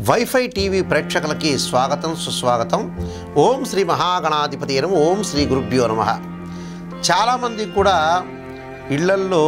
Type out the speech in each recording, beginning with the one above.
wifi TV ప్రేక్షకులకి స్వాగతం సుస్వాగతం ఓం శ్రీ మహాగణాధిపతి నమ ఓం శ్రీ గురుభ్యో నమ చాలామంది కూడా ఇళ్లల్లో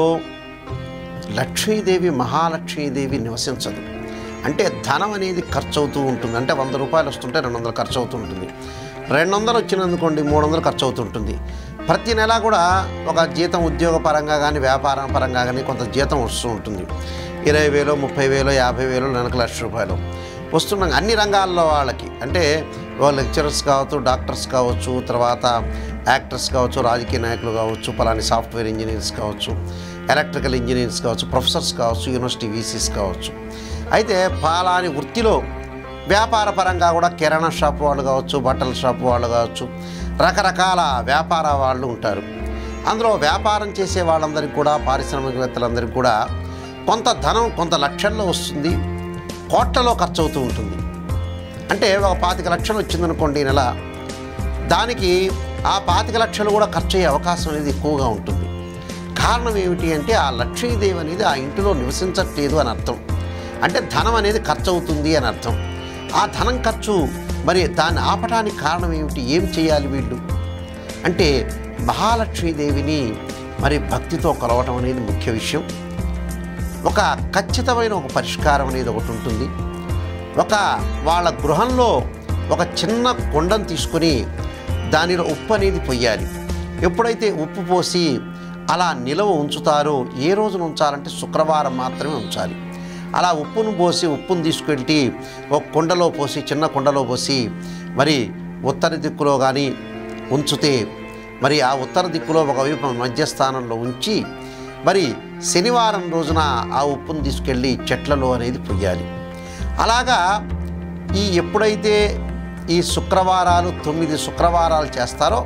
లక్ష్మీదేవి మహాలక్ష్మీదేవి నివసించదు అంటే ధనం అనేది ఖర్చు అవుతూ ఉంటుంది అంటే వంద రూపాయలు వస్తుంటే రెండు వందలు ఖర్చు అవుతూ ఉంటుంది రెండు వందలు వచ్చినందుకోండి మూడు వందలు ఖర్చు అవుతుంటుంది ప్రతి నెల కూడా ఒక జీతం ఉద్యోగ పరంగా కానీ వ్యాపారం పరంగా కానీ కొంత జీతం వస్తూ ఉంటుంది ఇరవై వేలు ముప్పై వేలు యాభై వేలు నెలకు లక్ష రూపాయలు వస్తున్నాం అన్ని రంగాల్లో వాళ్ళకి అంటే వాళ్ళు లెక్చరర్స్ కావచ్చు డాక్టర్స్ కావచ్చు తర్వాత యాక్టర్స్ కావచ్చు రాజకీయ నాయకులు కావచ్చు పలాని సాఫ్ట్వేర్ ఇంజనీర్స్ కావచ్చు ఎలక్ట్రికల్ ఇంజనీర్స్ కావచ్చు ప్రొఫెసర్స్ కావచ్చు యూనివర్సిటీ వీసీస్ కావచ్చు అయితే పలాని వృత్తిలో వ్యాపార పరంగా కూడా కిరాణా షాప్ వాళ్ళు కావచ్చు బట్టల షాప్ వాళ్ళు కావచ్చు రకరకాల వ్యాపార వాళ్ళు ఉంటారు అందులో వ్యాపారం చేసే వాళ్ళందరికీ కూడా పారిశ్రామికవేత్తలందరికీ కూడా కొంత ధనం కొంత లక్షల్లో వస్తుంది కోట్లలో ఖర్చు అవుతూ ఉంటుంది అంటే ఒక పాతిక లక్షలు వచ్చిందనుకోండి ఈ నెల దానికి ఆ పాతిక లక్షలు కూడా ఖర్చు అయ్యే అవకాశం అనేది ఎక్కువగా ఉంటుంది కారణం ఏమిటి అంటే ఆ లక్ష్మీదేవి అనేది ఆ ఇంటిలో నివసించట్లేదు అని అర్థం అంటే ధనం అనేది ఖర్చు అవుతుంది అని అర్థం ఆ ధనం ఖర్చు మరి దాన్ని ఆపడానికి కారణం ఏమిటి ఏం చేయాలి వీళ్ళు అంటే మహాలక్ష్మీదేవిని మరి భక్తితో కొలవటం అనేది ముఖ్య విషయం ఒక ఖచ్చితమైన ఒక పరిష్కారం అనేది ఒకటి ఉంటుంది ఒక వాళ్ళ గృహంలో ఒక చిన్న కొండను తీసుకొని దానిలో ఉప్పు అనేది పొయ్యాలి ఎప్పుడైతే ఉప్పు పోసి అలా నిలవ ఉంచుతారో ఏ రోజున ఉంచాలంటే శుక్రవారం మాత్రమే ఉంచాలి అలా ఉప్పును పోసి ఉప్పును తీసుకెళ్ళి ఒక కుండలో పోసి చిన్న కుండలో పోసి మరి ఉత్తర దిక్కులో కానీ ఉంచితే మరి ఆ ఉత్తర దిక్కులో ఒకవైపు మధ్యస్థానంలో ఉంచి మరి శనివారం రోజున ఆ ఉప్పును తీసుకెళ్ళి చెట్లలో అనేది పొయ్యాలి అలాగా ఈ ఎప్పుడైతే ఈ శుక్రవారాలు తొమ్మిది శుక్రవారాలు చేస్తారో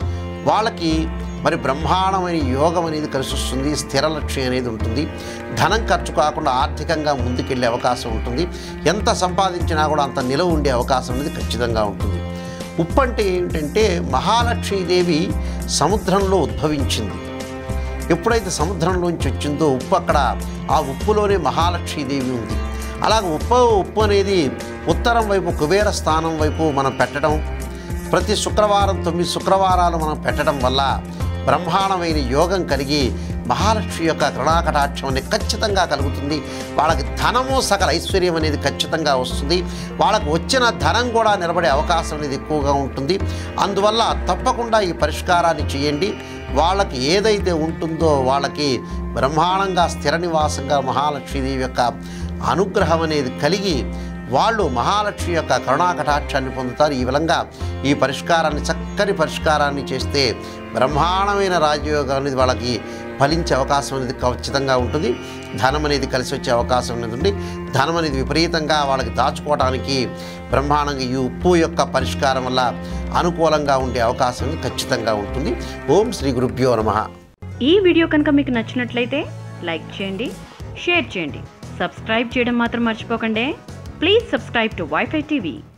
వాళ్ళకి మరి బ్రహ్మాండమైన యోగం అనేది కలిసి వస్తుంది స్థిర లక్ష్యం అనేది ఉంటుంది ధనం ఖర్చు కాకుండా ఆర్థికంగా ముందుకెళ్ళే అవకాశం ఉంటుంది ఎంత సంపాదించినా కూడా అంత నిలవ ఉండే అవకాశం అనేది ఖచ్చితంగా ఉంటుంది ఉప్పు అంటే ఏమిటంటే మహాలక్ష్మీదేవి సముద్రంలో ఉద్భవించింది ఎప్పుడైతే సముద్రంలోంచి వచ్చిందో ఉప్పు అక్కడ ఆ ఉప్పులోనే మహాలక్ష్మీదేవి ఉంది అలాగే ఉప్పు ఉప్పు అనేది ఉత్తరం వైపు కుబేర స్థానం వైపు మనం పెట్టడం ప్రతి శుక్రవారం తొమ్మిది శుక్రవారాలు మనం పెట్టడం వల్ల బ్రహ్మాండమైన యోగం కలిగి మహాలక్ష్మి యొక్క కరుణాకటాక్షం అనేది ఖచ్చితంగా కలుగుతుంది వాళ్ళకి ధనము సకల ఐశ్వర్యం అనేది ఖచ్చితంగా వస్తుంది వాళ్ళకు వచ్చిన ధనం కూడా నిలబడే అవకాశం అనేది ఎక్కువగా ఉంటుంది అందువల్ల తప్పకుండా ఈ పరిష్కారాన్ని చేయండి వాళ్ళకి ఏదైతే ఉంటుందో వాళ్ళకి బ్రహ్మాండంగా స్థిర నివాసంగా మహాలక్ష్మీదేవి యొక్క అనుగ్రహం అనేది కలిగి వాళ్ళు మహాలక్ష్మి యొక్క కరుణాకటాక్షాన్ని పొందుతారు ఈ విధంగా ఈ పరిష్కారాన్ని చక్కని పరిష్కారాన్ని చేస్తే బ్రహ్మాండమైన రాజయోగం అనేది వాళ్ళకి ఫలించే అవకాశం అనేది ఖచ్చితంగా ఉంటుంది ధనం అనేది కలిసి వచ్చే అవకాశం అనేది ఉంది ధనం అనేది విపరీతంగా వాళ్ళకి దాచుకోవడానికి బ్రహ్మాండంగా ఈ ఉప్పు యొక్క పరిష్కారం వల్ల అనుకూలంగా ఉండే అవకాశం అనేది ఖచ్చితంగా ఉంటుంది ఓం శ్రీ గురుభ్యో నమః ఈ వీడియో కనుక మీకు నచ్చినట్లయితే లైక్ చేయండి షేర్ చేయండి సబ్స్క్రైబ్ చేయడం మాత్రం మర్చిపోకండి please subscribe to WiFi TV